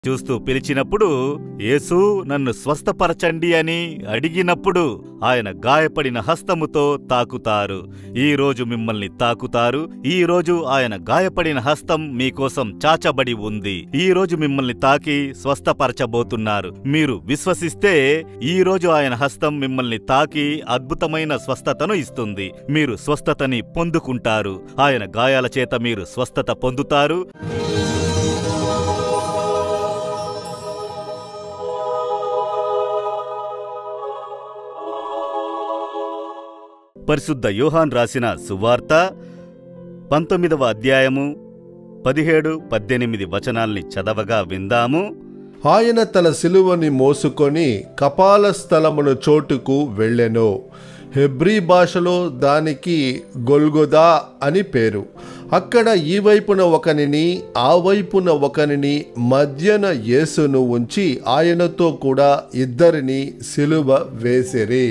చూస్తూ పిలిచినప్పుడు యేసు నన్ను స్వస్థపరచండి అని అడిగినప్పుడు ఆయన గాయపడిన హస్తముతో తాకుతారు ఈ రోజు మిమ్మల్ని తాకుతారు ఈ రోజు ఆయన గాయపడిన హస్తం మీకోసం చాచబడి ఉంది ఈ రోజు మిమ్మల్ని తాకి స్వస్థపరచబోతున్నారు మీరు విశ్వసిస్తే ఈ రోజు ఆయన హస్తం మిమ్మల్ని తాకి అద్భుతమైన స్వస్థతను ఇస్తుంది మీరు స్వస్థతని పొందుకుంటారు ఆయన గాయాల చేత మీరు స్వస్థత పొందుతారు పరిశుద్ధ యోహాన్ రాసిన సువార్త పంతొమ్మిదవ అధ్యాయము పదిహేడు పద్దెనిమిది వచనాల్ని చదవగా విందాము ఆయన తన సిలువని మోసుకొని కపాల స్థలమును చోటుకు వెళ్ళెను హెబ్రీ భాషలో దానికి గొల్గొదా అని పేరు అక్కడ ఈ వైపున ఒకనిని ఆ వైపున ఒకనిని మధ్యన యేసును ఉంచి ఆయనతో కూడా ఇద్దరిని సిలువ వేసిరి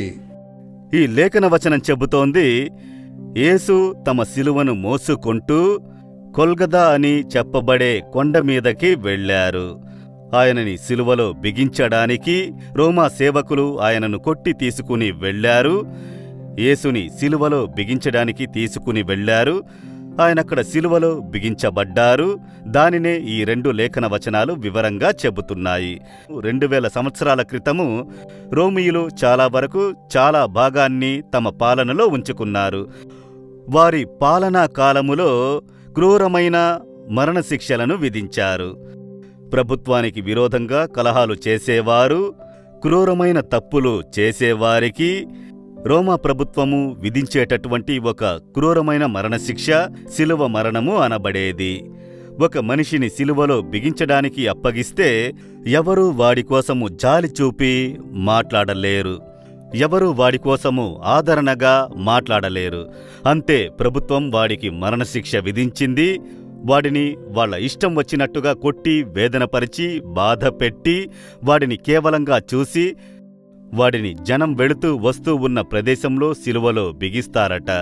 ఈ లేఖన వచనం చెబుతోంది యేసు తమ శిలువను మోసుకుంటూ కొల్గదా అని చెప్పబడే కొండ మీదకి వెళ్ళారు ఆయనని సిలువలో బిగించడానికి రోమా సేవకులు ఆయనను కొట్టి తీసుకుని వెళ్ళారు యేసుని సిలువలో బిగించడానికి తీసుకుని వెళ్ళారు ఆయనక్కడ సిలువలో బిగించబడ్డారు దానినే ఈ రెండు లేఖన వచనాలు వివరంగా చెబుతున్నాయి రెండు వేల సంవత్సరాల క్రితము రోమియులు చాలా వరకు చాలా భాగాన్ని తమ పాలనలో ఉంచుకున్నారు వారి పాలనా కాలములో క్రూరమైన మరణశిక్షలను విధించారు ప్రభుత్వానికి విరోధంగా కలహాలు చేసేవారు క్రూరమైన తప్పులు చేసేవారికి రోమా ప్రభుత్వము విధించేటటువంటి ఒక క్రూరమైన మరణశిక్ష శిలువ మరణము అనబడేది ఒక మనిషిని సిలువలో బిగించడానికి అప్పగిస్తే ఎవరూ వాడి కోసము జాలి చూపి మాట్లాడలేరు ఎవరూ వాడి కోసము ఆదరణగా మాట్లాడలేరు అంతే ప్రభుత్వం వాడికి మరణశిక్ష విధించింది వాడిని వాళ్ళ ఇష్టం వచ్చినట్టుగా కొట్టి వేదనపరిచి బాధ పెట్టి వాడిని కేవలంగా చూసి వాడిని జనం వెళుతూ వస్తూ ఉన్న ప్రదేశంలో సిలువలో బిగిస్తారట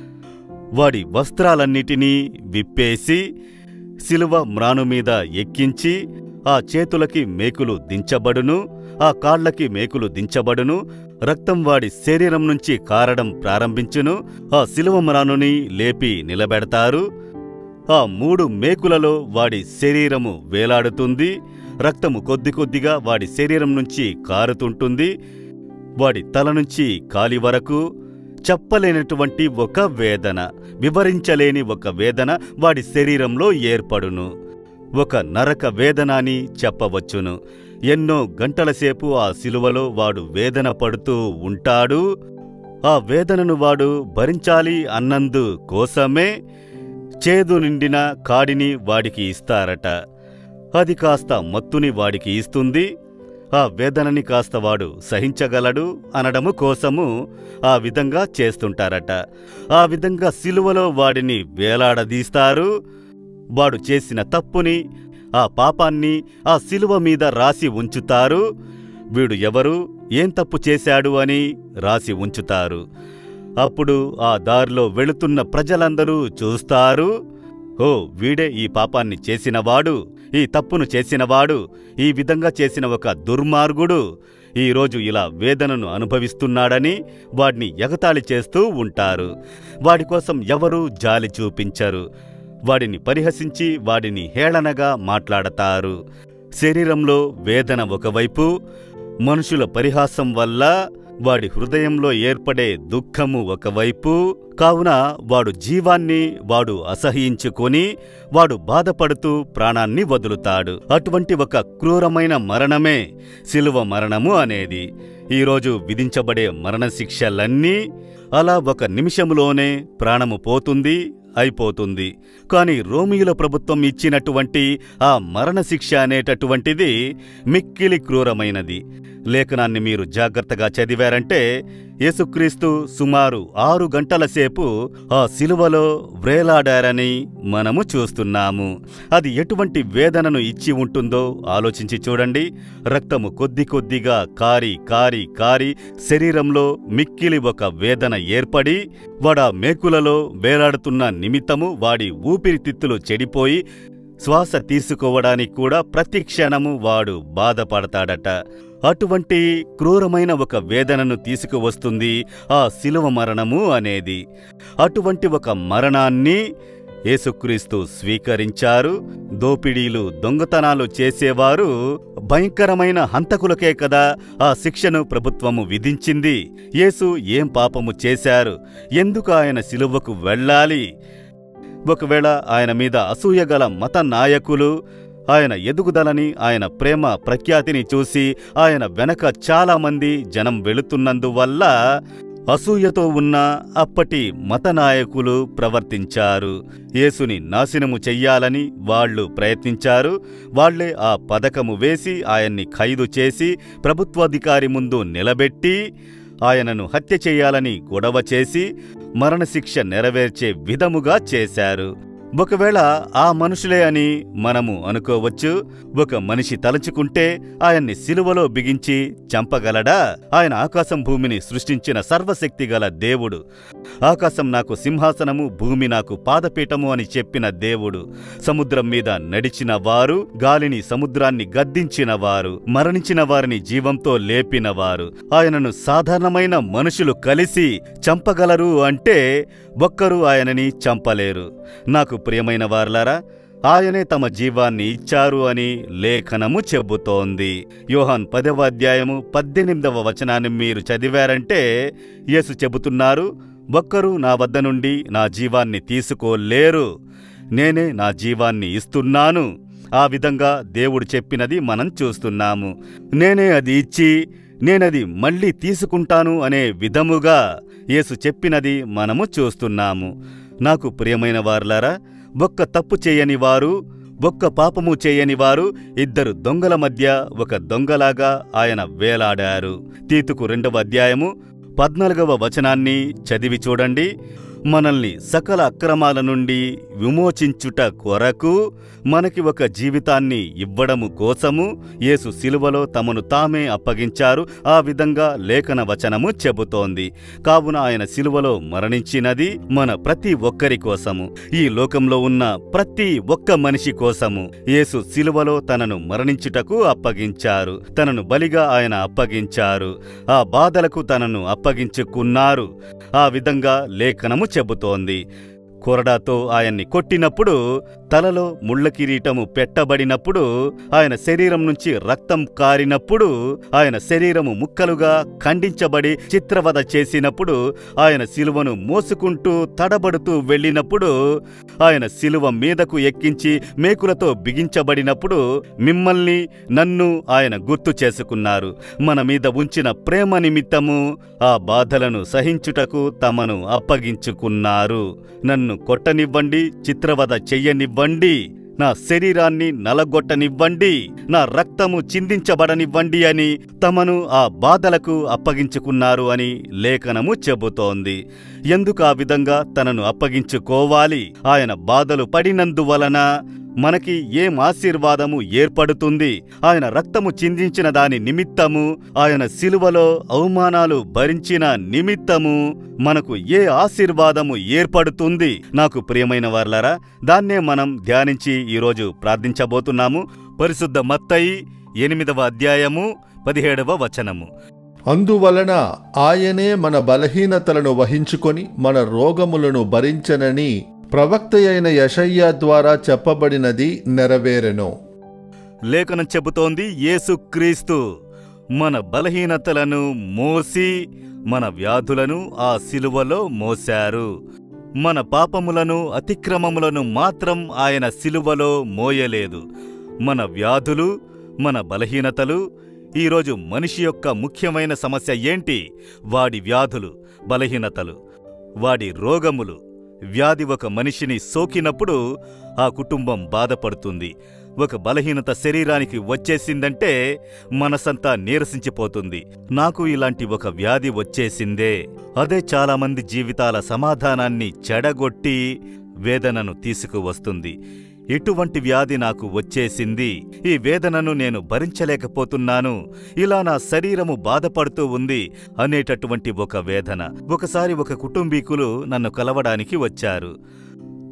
వాడి వస్త్రాలన్నిటినీ విప్పేసి సిలువ మ్రాను మీద ఎక్కించి ఆ చేతులకి మేకులు దించబడును ఆ కాళ్లకి మేకులు దించబడును రక్తం వాడి శరీరం నుంచి కారడం ప్రారంభించును ఆ సిలువ మ్రానుని లేపి నిలబెడతారు ఆ మూడు మేకులలో వాడి శరీరము వేలాడుతుంది రక్తము కొద్ది కొద్దిగా వాడి శరీరం నుంచి కారుతుంటుంది వాడి తల నుంచి కాలి వరకు చెప్పలేనటువంటి ఒక వేదన వివరించలేని ఒక వేదన వాడి శరీరంలో ఏర్పడును ఒక నరక వేదన అని చెప్పవచ్చును ఎన్నో గంటలసేపు ఆ సిలువలో వాడు వేదన పడుతూ ఉంటాడు ఆ వేదనను వాడు భరించాలి అన్నందు కోసమే చేదు నిండిన కాడిని వాడికి ఇస్తారట అది కాస్త మత్తుని వాడికి ఇస్తుంది ఆ వేదనని కాస్త వాడు సహించగలడు అనడము కోసము ఆ విధంగా చేస్తుంటారట ఆ విధంగా సిలువలో వాడిని వేలాడదీస్తారు వాడు చేసిన తప్పుని ఆ పాపాన్ని ఆ సిలువ మీద రాసి ఉంచుతారు వీడు ఎవరు ఏం తప్పు చేశాడు అని రాసి ఉంచుతారు అప్పుడు ఆ దారిలో వెళుతున్న ప్రజలందరూ చూస్తారు ఓ వీడే ఈ పాపాన్ని చేసినవాడు ఈ తప్పును చేసినవాడు ఈ విధంగా చేసిన ఒక దుర్మార్గుడు ఈరోజు ఇలా వేదనను అనుభవిస్తున్నాడని వాడిని ఎగతాళి చేస్తూ ఉంటారు వాడి కోసం ఎవరూ జాలి చూపించరు వాడిని పరిహసించి వాడిని హేళనగా మాట్లాడతారు శరీరంలో వేదన ఒకవైపు మనుషుల పరిహాసం వల్ల వాడి హృదయంలో ఏర్పడే దుఃఖము ఒకవైపు కావున వాడు జీవాన్ని వాడు అసహ్యించుకొని వాడు బాధపడుతూ ప్రాణాన్ని వదులుతాడు అటువంటి ఒక క్రూరమైన మరణమే శిలువ మరణము అనేది ఈరోజు విధించబడే మరణశిక్షలన్నీ అలా ఒక నిమిషములోనే ప్రాణము పోతుంది అయిపోతుంది కాని రోమియుల ప్రభుత్వం ఇచ్చినటువంటి ఆ మరణశిక్ష అనేటటువంటిది మిక్కిలి క్రూరమైనది లేఖనాన్ని మీరు జాగ్రత్తగా చదివారంటే యేసుక్రీస్తు సుమారు ఆరు గంటల సేపు ఆ సిలువలో వ్రేలాడారని మనము చూస్తున్నాము అది ఎటువంటి వేదనను ఇచ్చి ఉంటుందో ఆలోచించి చూడండి రక్తము కొద్ది కొద్దిగా కారి కారి కారి శరీరంలో మిక్కిలి ఒక వేదన ఏర్పడి వాడా మేకులలో వేలాడుతున్న నిమిత్తము వాడి ఊపిరితిత్తులు చెడిపోయి శ్వాస తీసుకోవడానికి కూడా ప్రతి క్షణము వాడు బాధపడతాడట అటువంటి క్రూరమైన ఒక వేదనను తీసుకువస్తుంది ఆ శిలువ మరణము అనేది అటువంటి ఒక మరణాన్ని యేసుక్రీస్తు స్వీకరించారు దోపిడీలు దొంగతనాలు చేసేవారు భయంకరమైన హంతకులకే కదా ఆ శిక్షను ప్రభుత్వము విధించింది యేసు ఏం పాపము చేశారు ఎందుకు ఆయన శిలువకు వెళ్ళాలి ఒకవేళ ఆయన మీద అసూయగల మత నాయకులు ఆయన ఎదుగుదలని ఆయన ప్రేమ ప్రఖ్యాతిని చూసి ఆయన వెనక చాలామంది జనం వెళుతున్నందువల్ల అసూయతో ఉన్న అప్పటి మత నాయకులు ప్రవర్తించారు యేసుని నాశనము చెయ్యాలని వాళ్ళు ప్రయత్నించారు వాళ్లే ఆ పథకము వేసి ఆయన్ని ఖైదు చేసి ప్రభుత్వాధికారి ముందు నిలబెట్టి ఆయనను హత్య చేయాలని గొడవ చేసి మరణశిక్ష నెరవేర్చే విధముగా చేశారు ఒకవేళ ఆ మనుషులే అని మనము అనుకోవచ్చు ఒక మనిషి తలుచుకుంటే ఆయన్ని సిలువలో బిగించి చంపగలడా ఆయన ఆకాశం భూమిని సృష్టించిన సర్వశక్తిగల దేవుడు ఆకాశం నాకు సింహాసనము భూమి నాకు పాదపీఠము అని చెప్పిన దేవుడు సముద్రం మీద నడిచిన వారు గాలిని సముద్రాన్ని గద్దించిన వారు మరణించిన వారిని జీవంతో లేపిన వారు ఆయనను సాధారణమైన మనుషులు కలిసి చంపగలరు అంటే ఒక్కరూ ఆయనని చంపలేరు నాకు ప్రియమైన వార్లారా ఆయనే తమ జీవాన్ని ఇచ్చారు అని లేఖనము చెబుతోంది యోహాన్ పదవ అధ్యాయము పద్దెనిమిదవ వచనాన్ని మీరు చదివారంటే యేసు చెబుతున్నారు ఒక్కరూ నా వద్ద నుండి నా జీవాన్ని తీసుకోలేరు నేనే నా జీవాన్ని ఇస్తున్నాను ఆ విధంగా దేవుడు చెప్పినది మనం చూస్తున్నాము నేనే అది ఇచ్చి నేనది మళ్ళీ తీసుకుంటాను అనే విధముగా యేసు చెప్పినది మనము చూస్తున్నాము నాకు ప్రియమైన వార్లారా ఒక్క తప్పు చేయని వారు ఒక్క పాపము చేయని వారు ఇద్దరు దొంగల మధ్య ఒక దొంగలాగా ఆయన వేలాడారు తీతుకు రెండవ అధ్యాయము పద్నాలుగవ వచనాన్ని చదివి చూడండి మనల్ని సకల అక్రమాల నుండి విమోచించుట కొరకు మనకి ఒక జీవితాన్ని ఇవ్వడము కోసము యేసు శిలువలో తమను తామే అప్పగించారు ఆ విధంగా లేఖన వచనము చెబుతోంది కావున ఆయన శిలువలో మరణించినది మన ప్రతి ఒక్కరి కోసము ఈ లోకంలో ఉన్న ప్రతి ఒక్క మనిషి కోసము యేసు శిలువలో తనను మరణించుటకు అప్పగించారు తనను బలిగా ఆయన అప్పగించారు ఆ బాధలకు తనను అప్పగించుకున్నారు ఆ విధంగా లేఖనము చెబుతోంది కొరడాతో ఆయన్ని కొట్టినప్పుడు తలలో ముళ్ళ కిరీటము పెట్టబడినప్పుడు ఆయన శరీరం నుంచి రక్తం కారినప్పుడు ఆయన శరీరము ముక్కలుగా ఖండించబడి చిత్రవద చేసినప్పుడు ఆయన శిలువను మోసుకుంటూ తడబడుతూ వెళ్ళినప్పుడు ఆయన శిలువ మీదకు ఎక్కించి మేకులతో బిగించబడినప్పుడు మిమ్మల్ని నన్ను ఆయన గుర్తు చేసుకున్నారు మన మీద ఉంచిన ప్రేమ నిమిత్తము ఆ బాధలను సహించుటకు తమను అప్పగించుకున్నారు నన్ను కొట్టనివ్వండి చిత్రవద చెయ్యనివ్వండి నా శరీరాన్ని నలగొట్టనివ్వండి నా రక్తము చిందించబడనివ్వండి అని తమను ఆ బాధలకు అప్పగించుకున్నారు అని లేఖనము చెబుతోంది ఎందుకు ఆ విధంగా తనను అప్పగించుకోవాలి ఆయన బాధలు పడినందువలన మనకి ఏం ఆశీర్వాదము ఏర్పడుతుంది ఆయన రక్తము చిందించిన దాని నిమిత్తము ఆయన శిలువలో అవమానాలు భరించిన నిమిత్తము మనకు ఏ ఆశీర్వాదము ఏర్పడుతుంది నాకు ప్రియమైన వార్లారా దాన్నే మనం ధ్యానించి ఈరోజు ప్రార్థించబోతున్నాము పరిశుద్ధ మత్తయి ఎనిమిదవ అధ్యాయము పదిహేడవ వచనము అందువలన ఆయనే మన బలహీనతలను వహించుకొని మన రోగములను భరించనని ప్రవక్త అయిన యషయ్య ద్వారా చెప్పబడినది నెరవేరెను లేఖనం చెబుతోంది యేసుక్రీస్తు మన బలహీనతలను మోసి మన వ్యాధులను ఆ శిలువలో మోశారు మన పాపములను అతిక్రమములను మాత్రం ఆయన శిలువలో మోయలేదు మన వ్యాధులు మన బలహీనతలు ఈరోజు మనిషి యొక్క ముఖ్యమైన సమస్య ఏంటి వాడి వ్యాధులు బలహీనతలు వాడి రోగములు వ్యాధి ఒక మనిషిని సోకినప్పుడు ఆ కుటుంబం బాధపడుతుంది ఒక బలహీనత శరీరానికి వచ్చేసిందంటే మనసంతా నీరసించిపోతుంది నాకు ఇలాంటి ఒక వ్యాధి వచ్చేసిందే అదే చాలామంది జీవితాల సమాధానాన్ని చెడగొట్టి వేదనను తీసుకువస్తుంది ఇటువంటి వ్యాధి నాకు వచ్చేసింది ఈ వేదనను నేను భరించలేకపోతున్నాను ఇలా నా శరీరము బాధపడుతూ ఉంది అనేటటువంటి ఒక వేదన ఒకసారి ఒక కుటుంబీకులు నన్ను కలవడానికి వచ్చారు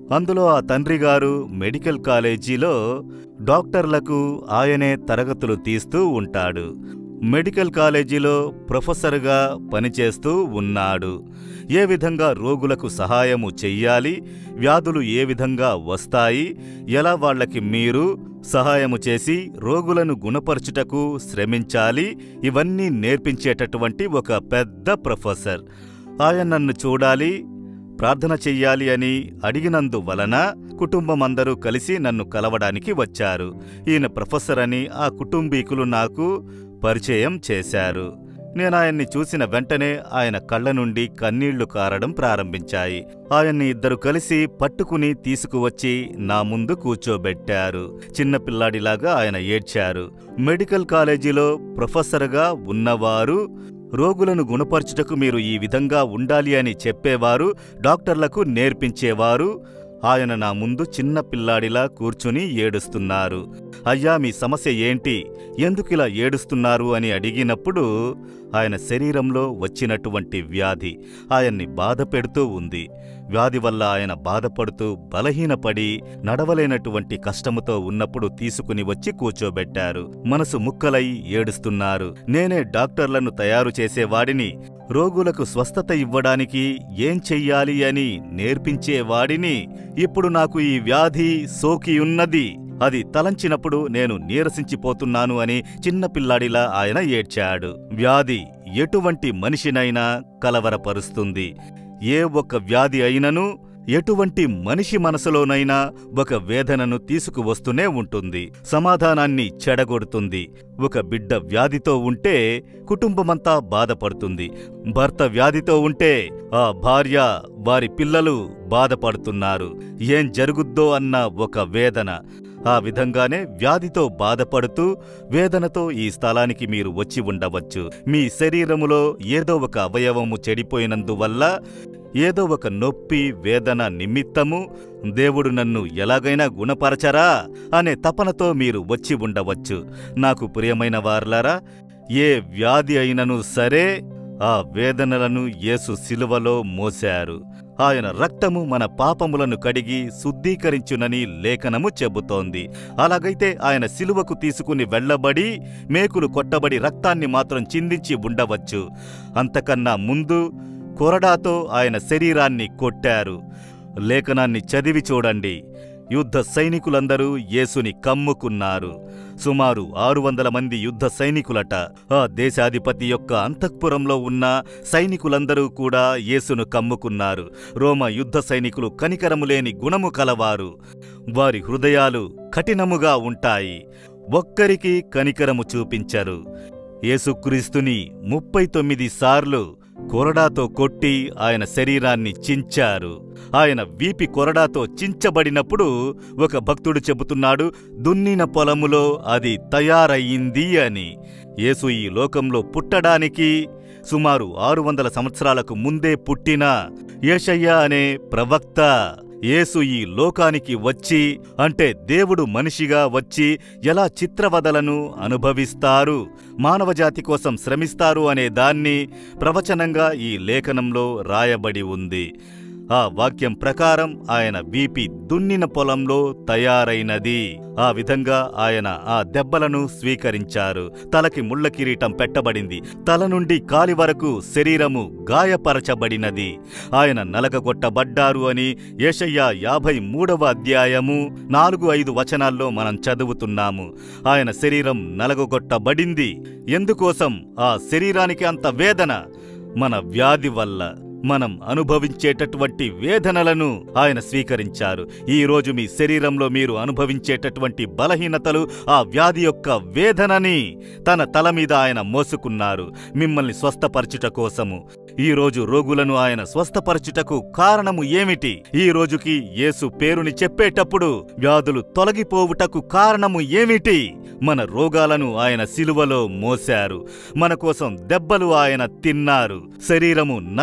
అందులో ఆ తండ్రి గారు మెడికల్ కాలేజీలో డాక్టర్లకు ఆయనే తరగతులు తీస్తూ ఉంటాడు మెడికల్ కాలేజీలో ప్రొఫెసర్గా పనిచేస్తూ ఉన్నాడు ఏ విధంగా రోగులకు సహాయము చెయ్యాలి వ్యాధులు ఏ విధంగా వస్తాయి ఎలా వాళ్ళకి మీరు సహాయము చేసి రోగులను గుణపరచుటకు శ్రమించాలి ఇవన్నీ నేర్పించేటటువంటి ఒక పెద్ద ప్రొఫెసర్ ఆయన నన్ను చూడాలి ప్రార్థన చెయ్యాలి అని అడిగినందువలన కుటుంబం అందరూ కలిసి నన్ను కలవడానికి వచ్చారు ఈయన ప్రొఫెసర్ అని ఆ కుటుంబీకులు నాకు పరిచయం చేశారు నేను ఆయన్ని చూసిన వెంటనే ఆయన కళ్ళ నుండి కన్నీళ్లు కారడం ప్రారంభించాయి ఆయన్ని ఇద్దరు కలిసి పట్టుకుని తీసుకువచ్చి నా ముందు కూర్చోబెట్టారు చిన్నపిల్లాడిలాగా ఆయన ఏడ్చారు మెడికల్ కాలేజీలో ప్రొఫెసర్గా ఉన్నవారు రోగులను గుణపరచుటకు మీరు ఈ విధంగా ఉండాలి అని చెప్పేవారు డాక్టర్లకు నేర్పించేవారు ఆయన నా ముందు చిన్న పిల్లాడిలా కూర్చుని ఏడుస్తున్నారు అయ్యా మీ సమస్య ఏంటి ఎందుకిలా ఏడుస్తున్నారు అని అడిగినప్పుడు ఆయన శరీరంలో వచ్చినటువంటి వ్యాధి ఆయన్ని బాధ పెడుతూ ఉంది వ్యాధి వల్ల ఆయన బాధపడుతూ బలహీనపడి నడవలేనటువంటి కష్టముతో ఉన్నప్పుడు తీసుకుని వచ్చి కూర్చోబెట్టారు మనసు ముక్కలై ఏడుస్తున్నారు నేనే డాక్టర్లను తయారు చేసేవాడిని రోగులకు స్వస్థత ఇవ్వడానికి ఏం చెయ్యాలి అని నేర్పించేవాడిని ఇప్పుడు నాకు ఈ వ్యాధి సోకియున్నది అది తలంచినప్పుడు నేను నీరసించిపోతున్నాను అని చిన్నపిల్లాడిలా ఆయన ఏడ్చాడు వ్యాధి ఎటువంటి మనిషినైనా కలవరపరుస్తుంది ఏ ఒక్క వ్యాధి అయినను ఎటువంటి మనిషి మనసులోనైనా ఒక వేదనను తీసుకువస్తూనే ఉంటుంది సమాధానాన్ని చెడగొడుతుంది ఒక బిడ్డ వ్యాధితో ఉంటే కుటుంబమంతా బాధపడుతుంది భర్త వ్యాధితో ఉంటే ఆ భార్య వారి పిల్లలు బాధపడుతున్నారు ఏం జరుగుద్దో అన్న ఒక వేదన ఆ విధంగానే వ్యాధితో బాధపడుతూ వేదనతో ఈ స్థలానికి మీరు వచ్చి ఉండవచ్చు మీ శరీరములో ఏదో ఒక అవయవము చెడిపోయినందువల్ల ఏదో ఒక నొప్పి వేదన నిమిత్తము దేవుడు నన్ను ఎలాగైనా గుణపరచరా అనే తపనతో మీరు వచ్చి ఉండవచ్చు నాకు ప్రియమైన వార్లారా ఏ వ్యాధి అయినను సరే ఆ వేదనలను యేసు శిలువలో మోశారు ఆయన రక్తము మన పాపములను కడిగి శుద్ధీకరించునని లేఖనము చెబుతోంది అలాగైతే ఆయన శిలువకు తీసుకుని వెళ్ళబడి మేకులు కొట్టబడి రక్తాన్ని మాత్రం చిందించి ఉండవచ్చు అంతకన్నా ముందు కొరడాతో ఆయన శరీరాన్ని కొట్టారు లేఖనాన్ని చదివి చూడండి యుద్ధ సైనికులందరూ యేసుని కమ్ముకున్నారు సుమారు ఆరు వందల మంది యుద్ధ సైనికులట ఆ దేశాధిపతి యొక్క అంతఃపురంలో ఉన్న సైనికులందరూ కూడా యేసును కమ్ముకున్నారు రోమ యుద్ధ సైనికులు కనికరము లేని గుణము కలవారు వారి హృదయాలు కఠినముగా ఉంటాయి ఒక్కరికి కనికరము చూపించరు యేసుక్రీస్తుని ముప్పై తొమ్మిది సార్లు కొరడాతో కొట్టి ఆయన శరీరాన్ని చించారు ఆయన వీపి కొరడాతో చించబడినప్పుడు ఒక భక్తుడు చెబుతున్నాడు దున్నిన పొలములో అది తయారయ్యింది అని యేసు ఈ లోకంలో పుట్టడానికి సుమారు ఆరు వందల సంవత్సరాలకు ముందే పుట్టిన ఏషయ్య అనే ప్రవక్త యేసు ఈ లోకానికి వచ్చి అంటే దేవుడు మనిషిగా వచ్చి ఎలా చిత్రవదలను అనుభవిస్తారు మానవజాతి కోసం శ్రమిస్తారు అనే దాన్ని ప్రవచనంగా ఈ లేఖనంలో రాయబడి ఉంది ఆ వాక్యం ప్రకారం ఆయన వీపి దున్నిన పొలంలో తయారైనది ఆ విధంగా ఆయన ఆ దెబ్బలను స్వీకరించారు తలకి ముళ్ళ కిరీటం పెట్టబడింది తల నుండి కాలి వరకు శరీరము గాయపరచబడినది ఆయన నలగగొట్టబడ్డారు అని ఏషయ్య యాభై మూడవ అధ్యాయము నాలుగు ఐదు వచనాల్లో మనం చదువుతున్నాము ఆయన శరీరం నలగగొట్టబడింది ఎందుకోసం ఆ శరీరానికి అంత వేదన మన వ్యాధి వల్ల మనం అనుభవించేటటువంటి వేదనలను ఆయన స్వీకరించారు ఈ రోజు మీ శరీరంలో మీరు అనుభవించేటటువంటి బలహీనతలు ఆ వ్యాధి యొక్క వేదనని తన తల మీద ఆయన మోసుకున్నారు మిమ్మల్ని స్వస్థపరచుట కోసము ఈ రోజు రోగులను ఆయన స్వస్థపరచుటకు కారణము ఏమిటి ఈ రోజుకి యేసు పేరుని చెప్పేటప్పుడు వ్యాధులు తొలగిపోవుటకు కారణము ఏమిటి మన రోగాలను ఆయన సిలువలో మోశారు మన కోసం దెబ్బలు ఆయన తిన్నారు శరీరము నలగొట్ట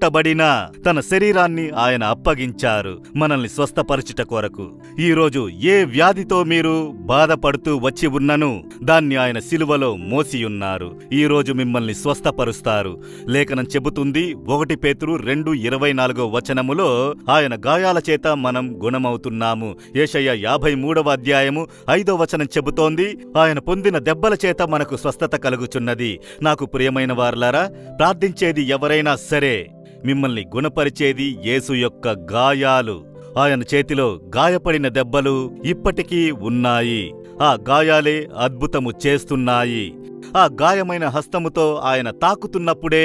బంధించబడిన తన శరీరాన్ని ఆయన అప్పగించారు మనల్ని స్వస్థపరచుట కొరకు ఈరోజు ఏ వ్యాధితో మీరు బాధపడుతూ వచ్చి ఉన్నను దాన్ని ఆయన సిలువలో మోసియున్నారు ఈరోజు మిమ్మల్ని స్వస్థపరుస్తారు లేఖనం చెబుతుంది ఒకటి పేతురు రెండు ఇరవై నాలుగో వచనములో ఆయన గాయాల చేత మనం గుణమవుతున్నాము ఏషయ్య యాభై మూడవ అధ్యాయము ఐదో వచనం చెబుతోంది ఆయన పొందిన దెబ్బల చేత మనకు స్వస్థత కలుగుచున్నది నాకు ప్రియమైన వారలారా ప్రార్థించేది ఎవరైనా సరే మిమ్మల్ని గుణపరిచేది యేసు యొక్క గాయాలు ఆయన చేతిలో గాయపడిన దెబ్బలు ఇప్పటికీ ఉన్నాయి ఆ గాయాలే అద్భుతము చేస్తున్నాయి ఆ గాయమైన హస్తముతో ఆయన తాకుతున్నప్పుడే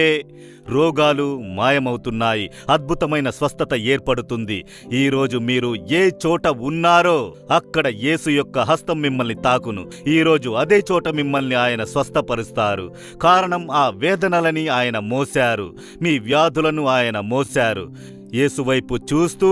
రోగాలు మాయమవుతున్నాయి అద్భుతమైన స్వస్థత ఏర్పడుతుంది ఈరోజు మీరు ఏ చోట ఉన్నారో అక్కడ యేసు యొక్క హస్తం మిమ్మల్ని తాకును ఈరోజు అదే చోట మిమ్మల్ని ఆయన స్వస్థపరుస్తారు కారణం ఆ వేదనలని ఆయన మోశారు మీ వ్యాధులను ఆయన మోశారు యేసువైపు చూస్తూ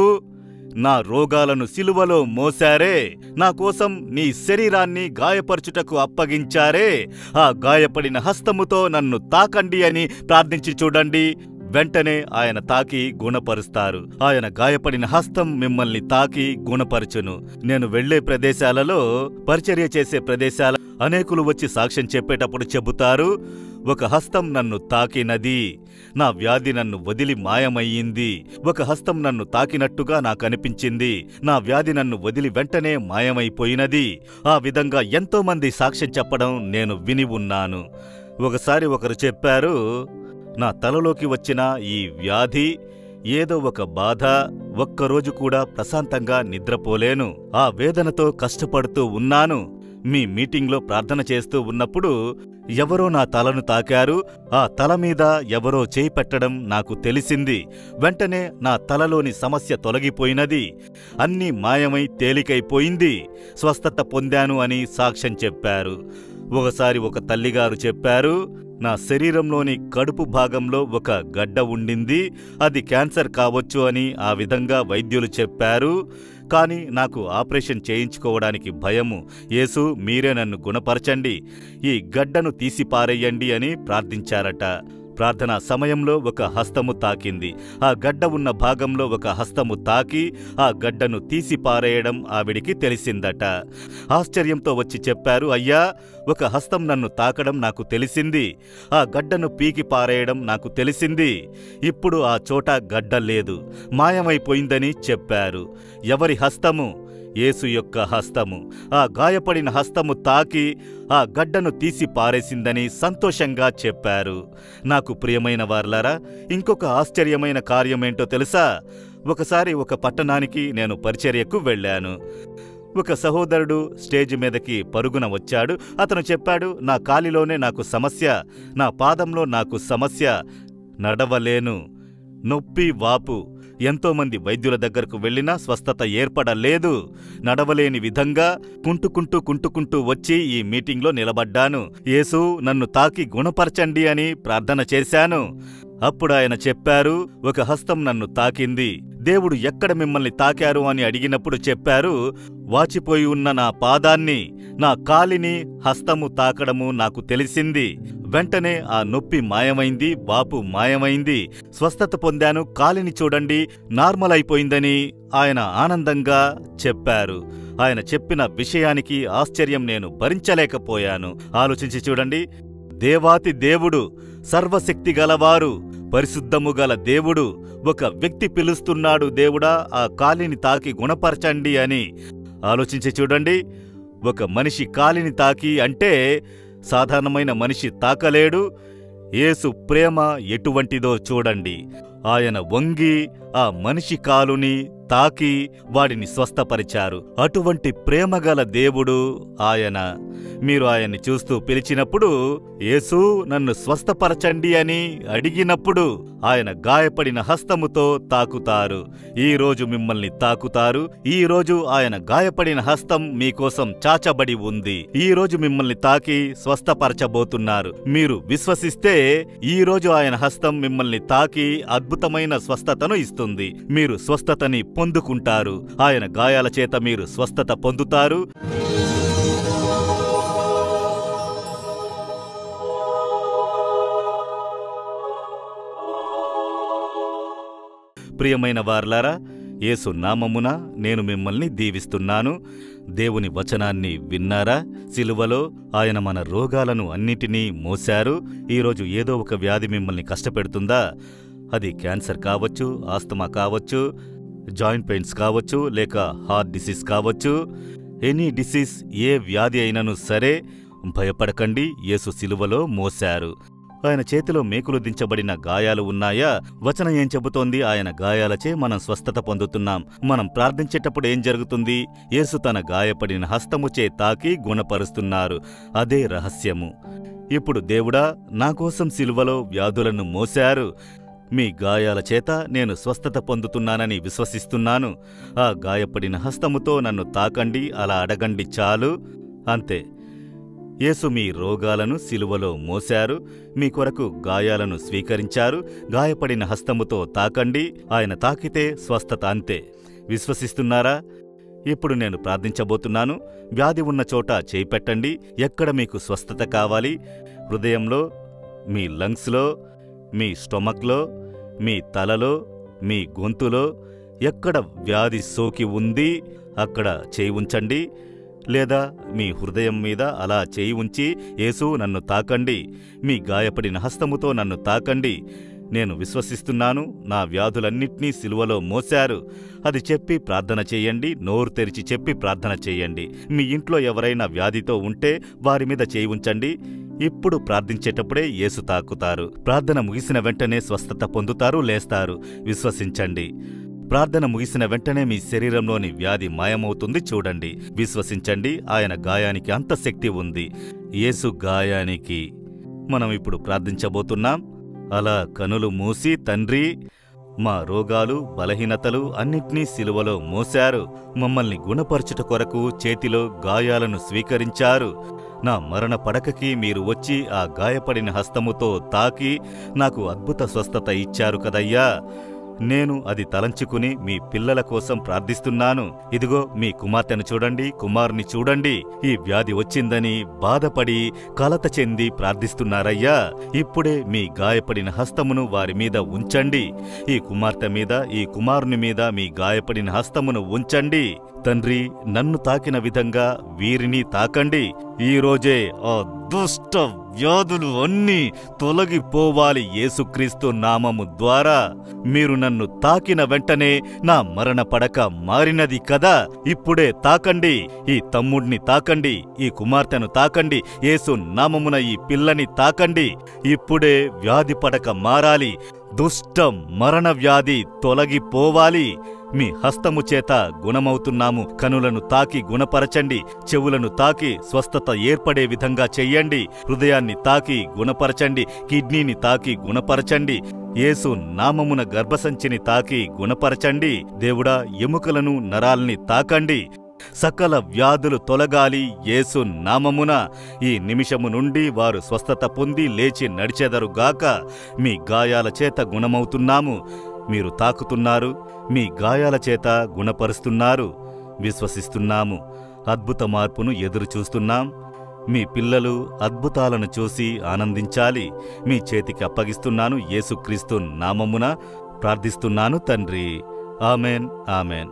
నా రోగాలను సిలువలో మోశారే నా కోసం నీ శరీరాన్ని గాయపరచుటకు అప్పగించారే ఆ గాయపడిన హస్తముతో నన్ను తాకండి అని ప్రార్థించి చూడండి వెంటనే ఆయన తాకి గుణపరుస్తారు ఆయన గాయపడిన హస్తం మిమ్మల్ని తాకి గుణపరచును నేను వెళ్లే ప్రదేశాలలో పరిచర్య చేసే ప్రదేశాల అనేకులు వచ్చి సాక్ష్యం చెప్పేటప్పుడు చెబుతారు ఒక హస్తం నన్ను తాకినది నా వ్యాధి నన్ను వదిలి మాయమయ్యింది ఒక హస్తం నన్ను తాకినట్టుగా నాకనిపించింది నా వ్యాధి నన్ను వదిలి వెంటనే మాయమైపోయినది ఆ విధంగా ఎంతో మంది సాక్ష్యం చెప్పడం నేను విని ఉన్నాను ఒకసారి ఒకరు చెప్పారు నా తలలోకి వచ్చిన ఈ వ్యాధి ఏదో ఒక బాధ ఒక్కరోజు కూడా ప్రశాంతంగా నిద్రపోలేను ఆ వేదనతో కష్టపడుతూ ఉన్నాను మీ మీటింగ్లో ప్రార్థన చేస్తూ ఉన్నప్పుడు ఎవరో నా తలను తాకారు ఆ తల మీద ఎవరో చేయి పెట్టడం నాకు తెలిసింది వెంటనే నా తలలోని సమస్య తొలగిపోయినది అన్నీ మాయమై తేలికైపోయింది స్వస్థత పొందాను అని సాక్ష్యం చెప్పారు ఒకసారి ఒక తల్లిగారు చెప్పారు నా శరీరంలోని కడుపు భాగంలో ఒక గడ్డ ఉండింది అది క్యాన్సర్ కావచ్చు అని ఆ విధంగా వైద్యులు చెప్పారు కానీ నాకు ఆపరేషన్ చేయించుకోవడానికి భయము యేసు మీరే నన్ను గుణపరచండి ఈ గడ్డను తీసి పారేయండి అని ప్రార్థించారట ప్రార్థనా సమయంలో ఒక హస్తము తాకింది ఆ గడ్డ ఉన్న భాగంలో ఒక హస్తము తాకి ఆ గడ్డను తీసి పారేయడం ఆవిడికి తెలిసిందట ఆశ్చర్యంతో వచ్చి చెప్పారు అయ్యా ఒక హస్తం నన్ను తాకడం నాకు తెలిసింది ఆ గడ్డను పీకి పారేయడం నాకు తెలిసింది ఇప్పుడు ఆ చోట గడ్డ లేదు మాయమైపోయిందని చెప్పారు ఎవరి హస్తము యేసు యొక్క హస్తము ఆ గాయపడిన హస్తము తాకి ఆ గడ్డను తీసి పారేసిందని సంతోషంగా చెప్పారు నాకు ప్రియమైన వార్లారా ఇంకొక ఆశ్చర్యమైన కార్యమేంటో తెలుసా ఒకసారి ఒక పట్టణానికి నేను పరిచర్యకు వెళ్ళాను ఒక సహోదరుడు స్టేజ్ మీదకి పరుగున వచ్చాడు అతను చెప్పాడు నా కాలిలోనే నాకు సమస్య నా పాదంలో నాకు సమస్య నడవలేను నొప్పి వాపు ఎంతోమంది వైద్యుల దగ్గరకు వెళ్ళినా స్వస్థత ఏర్పడలేదు నడవలేని విధంగా కుంటుకుంటూ కుంటుకుంటూ వచ్చి ఈ మీటింగ్లో నిలబడ్డాను యేసు నన్ను తాకి గుణపరచండి అని ప్రార్థన చేశాను అప్పుడు ఆయన చెప్పారు ఒక హస్తం నన్ను తాకింది దేవుడు ఎక్కడ మిమ్మల్ని తాకారు అని అడిగినప్పుడు చెప్పారు వాచిపోయి ఉన్న నా పాదాన్ని నా కాలిని హస్తము తాకడము నాకు తెలిసింది వెంటనే ఆ నొప్పి మాయమైంది వాపు మాయమైంది స్వస్థత పొందాను కాలిని చూడండి నార్మల్ అయిపోయిందని ఆయన ఆనందంగా చెప్పారు ఆయన చెప్పిన విషయానికి ఆశ్చర్యం నేను భరించలేకపోయాను ఆలోచించి చూడండి దేవాతి దేవుడు సర్వశక్తి గలవారు పరిశుద్ధము గల దేవుడు ఒక వ్యక్తి పిలుస్తున్నాడు దేవుడా ఆ కాలిని తాకి గుణపరచండి అని ఆలోచించి చూడండి ఒక మనిషి కాలిని తాకి అంటే సాధారణమైన మనిషి తాకలేడు యేసు ప్రేమ ఎటువంటిదో చూడండి ఆయన వంగి ఆ మనిషి కాలుని తాకి వాడిని స్వస్థపరిచారు అటువంటి ప్రేమగల దేవుడు ఆయన మీరు ఆయన్ని చూస్తూ పిలిచినప్పుడు యేసు నన్ను స్వస్థపరచండి అని అడిగినప్పుడు ఆయన గాయపడిన హస్తముతో తాకుతారు ఈ రోజు మిమ్మల్ని తాకుతారు ఈ రోజు ఆయన గాయపడిన హస్తం మీకోసం చాచబడి ఉంది ఈ రోజు మిమ్మల్ని తాకి స్వస్థపరచబోతున్నారు మీరు విశ్వసిస్తే ఈ రోజు ఆయన హస్తం మిమ్మల్ని తాకి అద్భుతమైన స్వస్థతను ఇస్తుంది మీరు స్వస్థతని పొందుకుంటారు ఆయన గాయాల చేత మీరు స్వస్థత పొందుతారు ప్రియమైన వార్లారా యేసు నామమున నేను మిమ్మల్ని దీవిస్తున్నాను దేవుని వచనాన్ని విన్నారా సిలువలో ఆయన మన రోగాలను అన్నిటినీ మోశారు ఈరోజు ఏదో ఒక వ్యాధి మిమ్మల్ని కష్టపెడుతుందా అది క్యాన్సర్ కావచ్చు ఆస్తమా కావచ్చు జాయింట్ పెయిన్స్ కావచ్చు లేక హార్ట్ డిసీజ్ కావచ్చు ఎనీ డిసీజ్ ఏ వ్యాధి అయినను సరే భయపడకండి యేసు సిలువలో మోశారు ఆయన చేతిలో మేకులు దించబడిన గాయాలు ఉన్నాయా వచనం ఏం చెబుతోంది ఆయన గాయాలచే మనం స్వస్థత పొందుతున్నాం మనం ప్రార్థించేటప్పుడు ఏం జరుగుతుంది యేసు తన గాయపడిన హస్తముచే తాకి గుణపరుస్తున్నారు అదే రహస్యము ఇప్పుడు దేవుడా నా కోసం సిలువలో వ్యాధులను మోశారు మీ గాయాల చేత నేను స్వస్థత పొందుతున్నానని విశ్వసిస్తున్నాను ఆ గాయపడిన హస్తముతో నన్ను తాకండి అలా అడగండి చాలు అంతే యేసు మీ రోగాలను సిలువలో మోశారు మీ కొరకు గాయాలను స్వీకరించారు గాయపడిన హస్తముతో తాకండి ఆయన తాకితే స్వస్థత అంతే విశ్వసిస్తున్నారా ఇప్పుడు నేను ప్రార్థించబోతున్నాను వ్యాధి ఉన్న చోట చేయి పెట్టండి ఎక్కడ మీకు స్వస్థత కావాలి హృదయంలో మీ లంగ్స్లో మీ స్టొమక్లో మీ తలలో మీ గొంతులో ఎక్కడ వ్యాధి సోకి ఉంది అక్కడ చేయి ఉంచండి లేదా మీ హృదయం మీద అలా చేయి ఉంచి యేసు నన్ను తాకండి మీ గాయపడిన హస్తముతో నన్ను తాకండి నేను విశ్వసిస్తున్నాను నా వ్యాధులన్నింటినీ సిలువలో మోశారు అది చెప్పి ప్రార్థన చేయండి నోరు తెరిచి చెప్పి ప్రార్థన చేయండి మీ ఇంట్లో ఎవరైనా వ్యాధితో ఉంటే వారి మీద చేయి ఉంచండి ఇప్పుడు ప్రార్థించేటప్పుడే యేసు తాకుతారు ప్రార్థన ముగిసిన వెంటనే స్వస్థత పొందుతారు లేస్తారు విశ్వసించండి ప్రార్థన ముగిసిన వెంటనే మీ శరీరంలోని వ్యాధి మాయమవుతుంది చూడండి విశ్వసించండి ఆయన గాయానికి అంత శక్తి ఉంది యేసు గాయానికి మనం ఇప్పుడు ప్రార్థించబోతున్నాం అలా కనులు మూసి తండ్రి మా రోగాలు బలహీనతలు అన్నిటినీ సిలువలో మోశారు మమ్మల్ని గుణపరచుట కొరకు చేతిలో గాయాలను స్వీకరించారు నా మరణ పడకకి మీరు వచ్చి ఆ గాయపడిన హస్తముతో తాకి నాకు అద్భుత స్వస్థత ఇచ్చారు కదయ్యా నేను అది తలంచుకుని మీ పిల్లల కోసం ప్రార్థిస్తున్నాను ఇదిగో మీ కుమార్తెను చూడండి కుమారుని చూడండి ఈ వ్యాధి వచ్చిందని బాధపడి కలత చెంది ప్రార్థిస్తున్నారయ్యా ఇప్పుడే మీ గాయపడిన హస్తమును వారి మీద ఉంచండి ఈ కుమార్తె మీద ఈ కుమారుని మీద మీ గాయపడిన హస్తమును ఉంచండి తండ్రి నన్ను తాకిన విధంగా వీరిని తాకండి ఈ రోజే ఆ దుష్ట వ్యాధులు అన్నీ తొలగిపోవాలి యేసుక్రీస్తు నామము ద్వారా మీరు నన్ను తాకిన వెంటనే నా మరణ పడక మారినది కదా ఇప్పుడే తాకండి ఈ తమ్ముడిని తాకండి ఈ కుమార్తెను తాకండి యేసు నామమున ఈ పిల్లని తాకండి ఇప్పుడే వ్యాధి పడక మారాలి దుష్ట మరణ వ్యాధి తొలగిపోవాలి మీ హస్తము చేత గుణమవుతున్నాము కనులను తాకి గుణపరచండి చెవులను తాకి స్వస్థత ఏర్పడే విధంగా చెయ్యండి హృదయాన్ని తాకి గుణపరచండి కిడ్నీని తాకి గుణపరచండి యేసు నామమున గర్భసంచిని తాకి గుణపరచండి దేవుడా ఎముకలను నరాల్ని తాకండి సకల వ్యాధులు తొలగాలి యేసు నామమున ఈ నిమిషము నుండి వారు స్వస్థత పొంది లేచి నడిచెదరుగాక మీ గాయాల చేత గుణమవుతున్నాము మీరు తాకుతున్నారు మీ గాయాల చేత గుణపరుస్తున్నారు విశ్వసిస్తున్నాము అద్భుత మార్పును ఎదురు చూస్తున్నాం మీ పిల్లలు అద్భుతాలను చూసి ఆనందించాలి మీ చేతికి అప్పగిస్తున్నాను యేసుక్రీస్తు నామమున ప్రార్థిస్తున్నాను తండ్రి ఆమెన్ ఆమెన్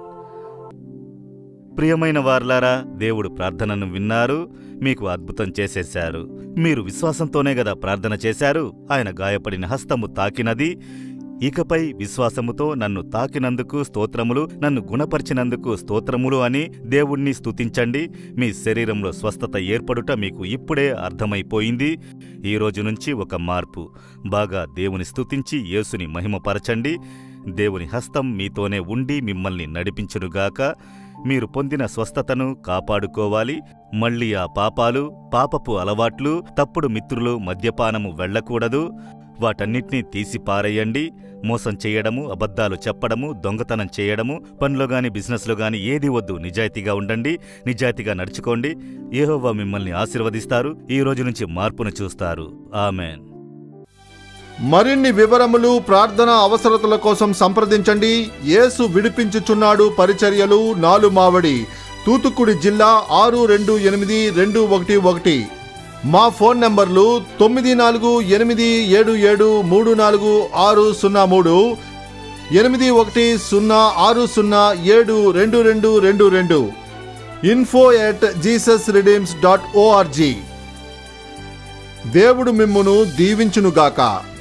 ప్రియమైన వార్లారా దేవుడు ప్రార్థనను విన్నారు మీకు అద్భుతం చేసేశారు మీరు విశ్వాసంతోనే గదా ప్రార్థన చేశారు ఆయన గాయపడిన హస్తము తాకినది ఇకపై విశ్వాసముతో నన్ను తాకినందుకు స్తోత్రములు నన్ను గుణపరిచినందుకు స్తోత్రములు అని దేవుణ్ణి స్తుతించండి మీ శరీరంలో స్వస్థత ఏర్పడుట మీకు ఇప్పుడే అర్థమైపోయింది ఈ రోజు నుంచి ఒక మార్పు బాగా దేవుని స్తుతించి యేసుని మహిమపరచండి దేవుని హస్తం మీతోనే ఉండి మిమ్మల్ని నడిపించునుగాక మీరు పొందిన స్వస్థతను కాపాడుకోవాలి మళ్ళీ ఆ పాపాలు పాపపు అలవాట్లు తప్పుడు మిత్రులు మద్యపానము వెళ్ళకూడదు వాటన్నిటినీ తీసి పారేయండి మోసం చేయడము అబద్ధాలు చెప్పడము దొంగతనం చేయడము పనిలో గాని బిజినెస్లో గాని ఏది వద్దు నిజాయితీగా ఉండండి నిజాయితీగా నడుచుకోండి ఏహోవా మిమ్మల్ని ఆశీర్వదిస్తారు ఈ రోజు నుంచి మార్పును చూస్తారు ఆమెన్ మరిన్ని వివరములు ప్రార్థన అవసరతల కోసం సంప్రదించండి యేసు విడిపించుచున్నాడు పరిచర్యలు నాలుమావడి తూతుక్కుడి జిల్లా ఆరు రెండు ఎనిమిది రెండు ఒకటి ఒకటి మా ఫోన్ నంబర్లు తొమ్మిది నాలుగు ఎనిమిది ఏడు ఏడు మూడు నాలుగు ఆరు సున్నా మూడు ఎనిమిది ఒకటి సున్నా ఆరు సున్నా ఏడు రెండు రెండు రెండు రెండు info at Jesus redeems dot ORG దేవుడు మిమ్మును దీవించునుగాక